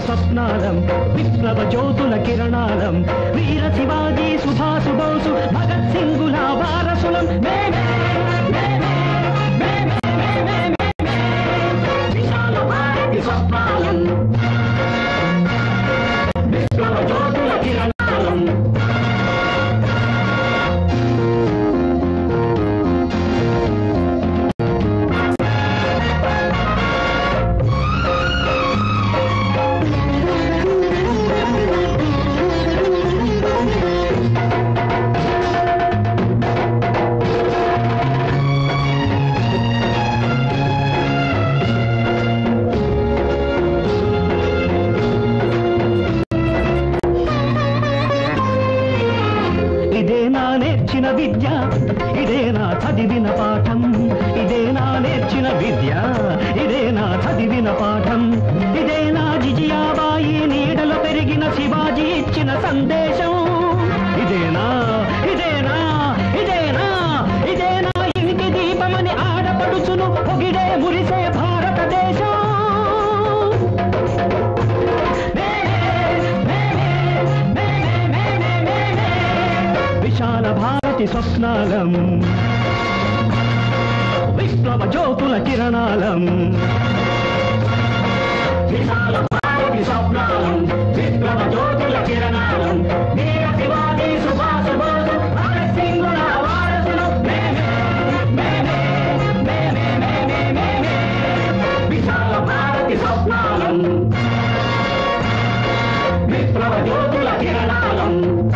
స్వప్నాలం విప్లవ జ్యోతుల కిరణాలం వీర శివాజీ సుభాసు బోసు భగత్ సింగుల వారసులం మేమే మేమే మేమే మేమే మేమే విశాల భారతి స్వప్నాలం విప్లవ జ్యోతుల కిరణాలం ఇదే నా నేర్చిన విద్య ఇదే నా చదివిన పాఠం ఇదే నా నేర్చిన విద్య ఇదే నా చదివిన పాఠం ఇదే నా జిజియాబాయి నీడలో పెరిగిన శివాజీ ఇచ్చిన సందేశం ఇదేనా ఇదేనా ఇదేనా ఇదేనా ఇంటి దీపమని ఆడపడుచును పొగిడే మురిసే భారతదేశం విశాల భారతి స్వప్నాలం విప్లవ జ్యోతుల కిరణాలం విశాల భారతి స్వప్నాలం విప్లవ జ్యోతుల కిరణాలం వీర శివాజీ సుభాష్ బోసు భగత్ సింగుల వారసులు మేమే మేమే మేమే మేమే మేమే విశాల భారతి స్వప్నాలం విప్లవ జ్యోతుల కిరణాలం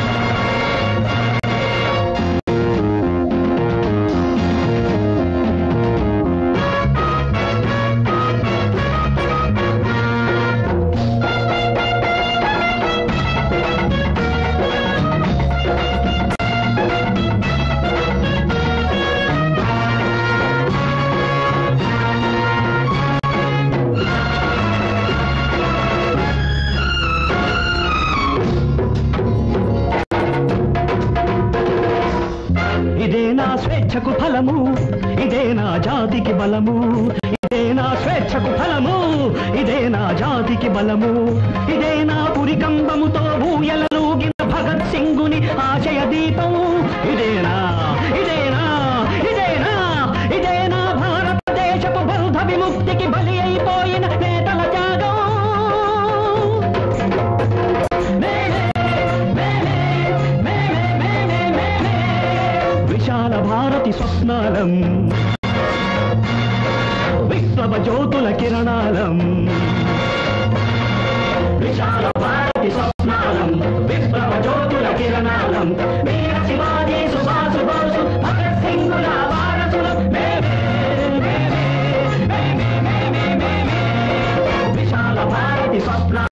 ఇదే నా స్వేచ్ఛకు ఫలము ఇదే నా జాతికి బలము ఇదే నా స్వేచ్ఛకు ఫలము ఇదే నా జాతికి బలము ఇదే నా పురికంబముతో ఊయలూగిన భగత్ సింగుని ఆశయ దీపము ఇదేనా ఇదేనా ఇదేనా ఇదేనా భారతదేశపు బౌద్ధ విముక్తికి బలి అయిపోయిన నేతల త్యాగం మేమే మేమే మేమే మేమే మేమే విశాల భారతి స్వప్నాలం విప్లవ జ్యోతుల కిరణాలం విశాల భారతి స్వప్నాలం విప్లవ జ్యోతుల కిరణాలం వీర శివాజీ సుభాసు బోసు భగత్ సింగుల వారసులం మేమే మేమే మేమే మేమే మేమే విశాల భారతి స్వప్నాలం